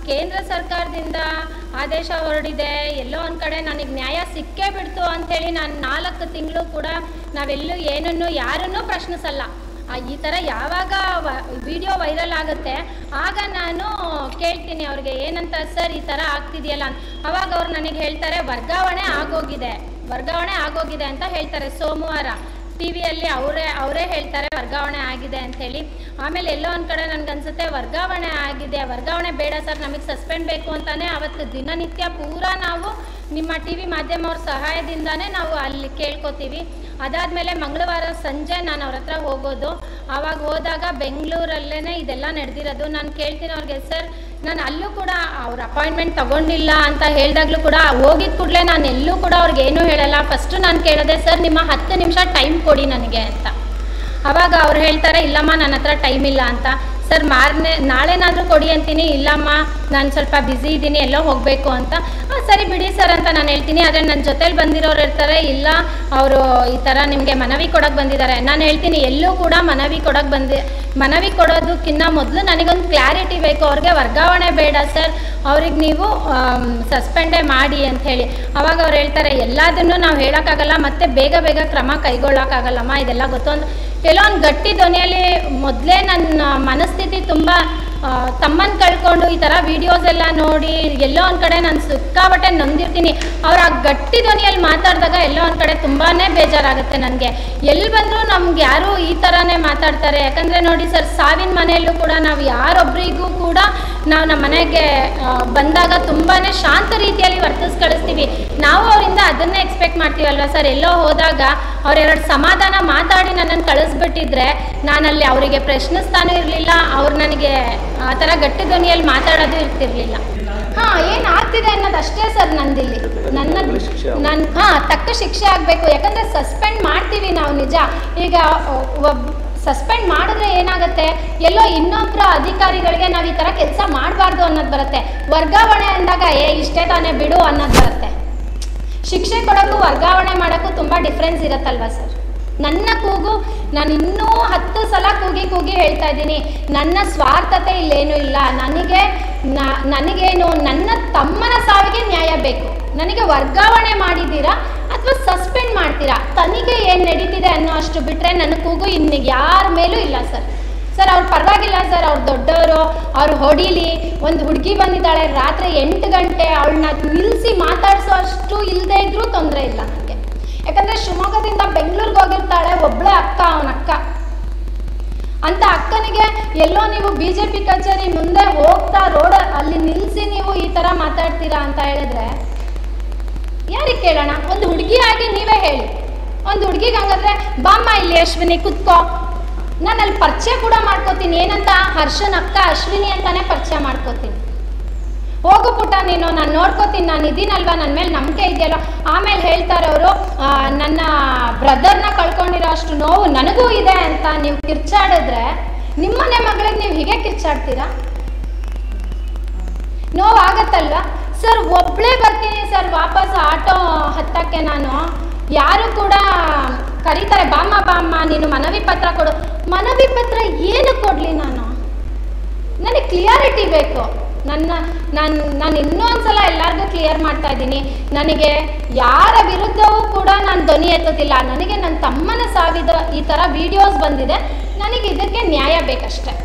ಕೇಂದ್ರ ಸರ್ಕಾರದಿಂದ ಆದೇಶ ಹೊರಡಿದೆ ಎಲ್ಲೋ ಒಂದು ಕಡೆ ನನಗೆ ನ್ಯಾಯ ಸಿಕ್ಕೇ ಬಿಡ್ತು ಅಂಥೇಳಿ ನಾನು ನಾಲ್ಕು ತಿಂಗಳು ಕೂಡ ನಾವೆಲ್ಲೂ ಏನನ್ನು ಯಾರನ್ನೂ ಪ್ರಶ್ನಿಸಲ್ಲ ಆ, ಈ ಥರ ಯಾವಾಗ ವಿಡಿಯೋ ವೈರಲ್ ಆಗುತ್ತೆ ಆಗ ನಾನು ಕೇಳ್ತೀನಿ ಅವ್ರಿಗೆ ಏನಂತ ಸರ್ ಈ ಥರ ಆಗ್ತಿದೆಯಲ್ಲ ಅಂತ ಅವಾಗ ಅವ್ರು ನನಗೆ ಹೇಳ್ತಾರೆ ವರ್ಗಾವಣೆ ಆಗೋಗಿದೆ ವರ್ಗಾವಣೆ ಆಗೋಗಿದೆ ಅಂತ ಹೇಳ್ತಾರೆ ಸೋಮವಾರ ಟಿ ವಿಯಲ್ಲಿ ಅವರೇ ಅವರೇ ಹೇಳ್ತಾರೆ ವರ್ಗಾವಣೆ ಆಗಿದೆ ಅಂಥೇಳಿ ಆಮೇಲೆ ಎಲ್ಲೋ ಒಂದು ಕಡೆ ನನಗನ್ಸುತ್ತೆ ವರ್ಗಾವಣೆ ಆಗಿದೆ ವರ್ಗಾವಣೆ ಬೇಡ ಸರ್ ನಮಗೆ ಸಸ್ಪೆಂಡ್ ಬೇಕು ಅಂತಾನೆ ಅವತ್ತು ದಿನನಿತ್ಯ ಪೂರಾ ನಾವು ನಿಮ್ಮ ಟಿ ವಿ ಮಾಧ್ಯಮವ್ರ ಸಹಾಯದಿಂದಾನೇ ನಾವು ಅಲ್ಲಿ ಕೇಳ್ಕೊತೀವಿ ಅದಾದಮೇಲೆ ಮಂಗಳವಾರ ಸಂಜೆ ನಾನು ಅವ್ರ ಹತ್ರ ಹೋಗೋದು ಆವಾಗ ಹೋದಾಗ ಬೆಂಗಳೂರಲ್ಲೇ ಇದೆಲ್ಲ ನಡೆದಿರೋದು ನಾನು ಕೇಳ್ತೀನಿ ಅವ್ರಿಗೆ ಸರ್ ನಾನು ಅಲ್ಲೂ ಕೂಡ ಅವ್ರ ಅಪಾಯಿಂಟ್ಮೆಂಟ್ ತಗೊಂಡಿಲ್ಲ ಅಂತ ಹೇಳಿದಾಗಲೂ ಕೂಡ ಹೋಗಿದ ಕೂಡಲೇ ನಾನು ಎಲ್ಲೂ ಕೂಡ ಅವ್ರಿಗೆ ಏನೂ ಹೇಳಲ್ಲ ಫಸ್ಟು ನಾನು ಕೇಳೋದೆ ಸರ್ ನಿಮ್ಮ ಹತ್ತು ನಿಮಿಷ ಟೈಮ್ ಕೊಡಿ ನನಗೆ ಅಂತ ಅವಾಗ ಅವ್ರು ಹೇಳ್ತಾರೆ ಇಲ್ಲಮ್ಮ ನನ್ನ ಹತ್ರ ಟೈಮ್ ಇಲ್ಲ ಅಂತ ಸರ್ ಮಾರನೇ ನಾಳೆನಾದರೂ ಕೊಡಿ ಅಂತೀನಿ ಇಲ್ಲಮ್ಮ ನಾನು ಸ್ವಲ್ಪ ಬ್ಯುಸಿ ಇದ್ದೀನಿ ಎಲ್ಲೋ ಹೋಗಬೇಕು ಅಂತ ಹಾಂ ಸರಿ ಬಿಡಿ ಸರ್ ಅಂತ ನಾನು ಹೇಳ್ತೀನಿ ಆದರೆ ನನ್ನ ಜೊತೇಲಿ ಬಂದಿರೋರು ಇರ್ತಾರೆ ಇಲ್ಲ ಅವರು ಈ ಥರ ನಿಮಗೆ ಮನವಿ ಕೊಡೋಕೆ ಬಂದಿದ್ದಾರೆ ನಾನು ಹೇಳ್ತೀನಿ ಎಲ್ಲೂ ಕೂಡ ಮನವಿ ಕೊಡೋಕೆ ಬಂದಿ ಮನವಿ ಕೊಡೋದಕ್ಕಿಂತ ಮೊದಲು ನನಗೊಂದು ಕ್ಲಾರಿಟಿ ಬೇಕು ಅವ್ರಿಗೆ ವರ್ಗಾವಣೆ ಬೇಡ ಸರ್ ಅವ್ರಿಗೆ ನೀವು ಸಸ್ಪೆಂಡೇ ಮಾಡಿ ಅಂತ ಹೇಳಿ ಅವಾಗ ಅವ್ರು ಹೇಳ್ತಾರೆ ಎಲ್ಲದನ್ನು ನಾವು ಹೇಳೋಕ್ಕಾಗಲ್ಲ ಮತ್ತೆ ಬೇಗ ಬೇಗ ಕ್ರಮ ಕೈಗೊಳ್ಳೋಕ್ಕಾಗಲ್ಲಮ್ಮ ಇದೆಲ್ಲ ಗೊತ್ತೊಂದು ಎಲ್ಲೋ ಒಂದು ಗಟ್ಟಿ ಧ್ವನಿಯಲ್ಲಿ ಮೊದಲೇ ನನ್ನ ಮನಸ್ಥಿತಿ ತುಂಬ ತಮ್ಮನ್ನು ಕಳ್ಕೊಂಡು ಈ ಥರ ವೀಡಿಯೋಸ್ ಎಲ್ಲ ನೋಡಿ ಎಲ್ಲೋ ಒಂದು ಕಡೆ ನಾನು ಸಿಕ್ಕಾಬಟ್ಟೆ ನೊಂದಿರ್ತೀನಿ ಅವ್ರು ಆ ಗಟ್ಟಿ ಧ್ವನಿಯಲ್ಲಿ ಮಾತಾಡಿದಾಗ ಎಲ್ಲೋ ಒಂದು ಕಡೆ ತುಂಬಾ ಬೇಜಾರಾಗುತ್ತೆ ನನಗೆ ಎಲ್ಲಿ ಬಂದರೂ ನಮ್ಗೆ ಯಾರು ಈ ಥರನೇ ಮಾತಾಡ್ತಾರೆ ಯಾಕಂದರೆ ನೋಡಿ ಸರ್ ಸಾವಿನ ಮನೆಯಲ್ಲೂ ಕೂಡ ನಾವು ಯಾರೊಬ್ಬರಿಗೂ ಕೂಡ ನಾವು ನಮ್ಮ ಮನೆಗೆ ಆ, ಬಂದಾಗ ತುಂಬಾ ಶಾಂತ ರೀತಿಯಲ್ಲಿ ವರ್ತಿಸ್ ಕಳಿಸ್ತೀವಿ ನಾವು ಅವರಿಂದ ಅದನ್ನೇ ಎಕ್ಸ್ಪೆಕ್ಟ್ ಮಾಡ್ತೀವಲ್ವ ಸರ್ ಎಲ್ಲೋ ಹೋದಾಗ ಅವ್ರೆರಡು ಸಮಾಧಾನ ಮಾತಾಡಿ ನನ್ನನ್ನು ಕಳಿಸ್ಬಿಟ್ಟಿದ್ರೆ ನಾನಲ್ಲಿ ಅವರಿಗೆ ಪ್ರಶ್ನಿಸ್ತಾನೂ ಇರಲಿಲ್ಲ ಅವ್ರು ನನಗೆ ಆ ಥರ ಗಟ್ಟಿ ಧ್ವನಿಯಲ್ಲಿ ಮಾತಾಡೋದು ಇರ್ತಿರ್ಲಿಲ್ಲ ಹಾಂ ಏನು ಆಗ್ತಿದೆ ಅನ್ನೋದು ಅಷ್ಟೇ ಸರ್ ನಂದಿಲ್ಲಿ ನನ್ನ ಶಿಕ್ಷೆ ನನ್ನ ಹಾಂ ತಕ್ಕ ಶಿಕ್ಷೆ ಆಗಬೇಕು ಯಾಕಂದರೆ ಸಸ್ಪೆಂಡ್ ಮಾಡ್ತೀವಿ ನಾವು ನಿಜ ಈಗ ಒಬ್ಬ ಸಸ್ಪೆಂಡ್ ಮಾಡಿದ್ರೆ ಏನಾಗುತ್ತೆ ಎಲ್ಲೋ ಇನ್ನೊಬ್ಬರ ಅಧಿಕಾರಿಗಳಿಗೆ ನಾವು ಈ ಥರ ಕೆಲಸ ಮಾಡಬಾರ್ದು ಅನ್ನೋದು ಬರುತ್ತೆ ವರ್ಗಾವಣೆ ಅಂದಾಗ ಏ ಇಷ್ಟೇ ತಾನೇ ಬಿಡು ಅನ್ನೋದು ಬರುತ್ತೆ ಶಿಕ್ಷೆ ಕೊಡೋಕ್ಕೂ ವರ್ಗಾವಣೆ ಮಾಡೋಕ್ಕೂ ತುಂಬ ಡಿಫ್ರೆನ್ಸ್ ಇರುತ್ತಲ್ವ ಸರ್ ನನ್ನ ಕೂಗು ನಾನು ಇನ್ನೂ ಹತ್ತು ಸಲ ಕೂಗಿ ಕೂಗಿ ಹೇಳ್ತಾ ಇದ್ದೀನಿ ನನ್ನ ಸ್ವಾರ್ಥತೆ ಇಲ್ಲೇನೂ ಇಲ್ಲ ನನಗೆ ನ- ನನಗೇನು ನನ್ನ ತಮ್ಮನ ಸಾವಿಗೆ ನ್ಯಾಯ ಬೇಕು ನನಗೆ ವರ್ಗಾವಣೆ ಮಾಡಿದ್ದೀರಾ ಅಥವಾ ಸಸ್ಪೆಂಡ್ ಮಾಡ್ತೀರಾ ತನಿಖೆ ಏನು ನಡೀತಿದೆ ಅನ್ನೋ ಅಷ್ಟು ಬಿಟ್ಟರೆ ನನ್ನ ಕೂಗು ಇನ್ನು ಯಾರ ಮೇಲೂ ಇಲ್ಲ ಸರ್ ಸರ್ ಅವ್ರು ಪರವಾಗಿಲ್ಲ ಸರ್ ಅವ್ರು ದೊಡ್ಡವರು ಅವ್ರು ಹೊಡಿಲಿ ಒಂದು ಹುಡುಗಿ ಬಂದಿದ್ದಾಳೆ ರಾತ್ರಿ ಎಂಟು ಗಂಟೆ ಅವಳನ್ನ ನಿಲ್ಲಿಸಿ ಮಾತಾಡಿಸೋ ಅಷ್ಟು ಇಲ್ಲದೆ ಇದ್ರೂ ತೊಂದರೆ ಇಲ್ಲ ನನಗೆ ಯಾಕಂದರೆ ಶಿವಮೊಗ್ಗದಿಂದ ಬೆಂಗಳೂರಿಗೆ ಹೋಗಿರ್ತಾಳೆ ಒಬ್ಬಳೇ ಅಕ್ಕ ಅವನ ಅಕ್ಕ ಅಂತ ಅಕ್ಕನಿಗೆ ಎಲ್ಲೋ ನೀವು ಬಿ ಜೆ ಪಿ ಕಚೇರಿ ಮುಂದೆ ಹೋಗ್ತಾ ರೋಡ ಅಲ್ಲಿ ನಿಲ್ಲಿಸಿ ನೀವು ಈ ಥರ ಮಾತಾಡ್ತೀರಾ ಅಂತ ಹೇಳಿದ್ರೆ ಯಾರಿಗೆ ಕೇಳೋಣ ಒಂದು ಹುಡುಗಿಯಾಗಿ ನೀವೇ ಹೇಳಿ ಒಂದು ಹುಡುಗಿಗೆ ಹಂಗಾದ್ರೆ ಬಾಮ್ಮ ಇಲ್ಲಿ ಅಶ್ವಿನಿ ಕುತ್ಕೋ ನಾನು ಅಲ್ಲಿ ಪರಿಚಯ ಕೂಡ ಮಾಡ್ಕೋತೀನಿ ಏನಂತ ಹರ್ಷನ್ ಅಕ್ಕ ಅಶ್ವಿನಿ ಅಂತಾನೆ ಪರಿಚಯ ಮಾಡ್ಕೋತೀನಿ ಹೋಗು ಪುಟ್ಟ ನೀನು ನಾನು ನೋಡ್ಕೋತೀನಿ ನಾನು ಇದೀನಲ್ವಾ ನನ್ನ ಮೇಲೆ ನಂಬಿಕೆ ಇದೆಯಲ್ಲ ಆಮೇಲೆ ಹೇಳ್ತಾರೆ ಅವರು ನನ್ನ ಬ್ರದರ್ನ ಕಳ್ಕೊಂಡಿರೋ ಅಷ್ಟು ನೋವು ನನಗೂ ಇದೆ ಅಂತ ನೀವು ಕಿರ್ಚಾಡಿದ್ರೆ ನಿಮ್ಮನೆ ಮಗಳಿಗೆ ನೀವು ಹೀಗೆ ಕಿರ್ಚಾಡ್ತೀರಾ ನೋವಾಗತ್ತಲ್ವಾ ಸರ್ ಒಬ್ಬಳೇ ಬರ್ತೀನಿ ಸರ್ ವಾಪಸ್ ಆಟೋ ಹತ್ತಕ್ಕೆ ನಾನು ಯಾರು ಕೂಡ ಕರೀತಾರೆ ಬಾಮ್ಮ ಬಾಮ್ಮ ನೀನು ಮನವಿ ಪತ್ರ ಕೊಡು ಮನವಿ ಪತ್ರ ಏನು ಕೊಡಲಿ ನಾನು ನನಗೆ ಕ್ಲಿಯಾರಿಟಿ ಬೇಕು ನನ್ನ ನಾನು ನಾನು ಇನ್ನೊಂದ್ಸಲ ಎಲ್ಲರಿಗೂ ಕ್ಲಿಯರ್ ಮಾಡ್ತಾ ಇದ್ದೀನಿ ನನಗೆ ಯಾರ ವಿರುದ್ಧವೂ ಕೂಡ ನಾನು ಧ್ವನಿ ಎತ್ತುತ್ತಿಲ್ಲ ನನಗೆ ನನ್ನ ತಮ್ಮನ ಸಾವಿದ ಈ ಥರ ವಿಡಿಯೋಸ್ ಬಂದಿದೆ ನನಗೆ ಇದಕ್ಕೆ ನ್ಯಾಯ ಬೇಕಷ್ಟೆ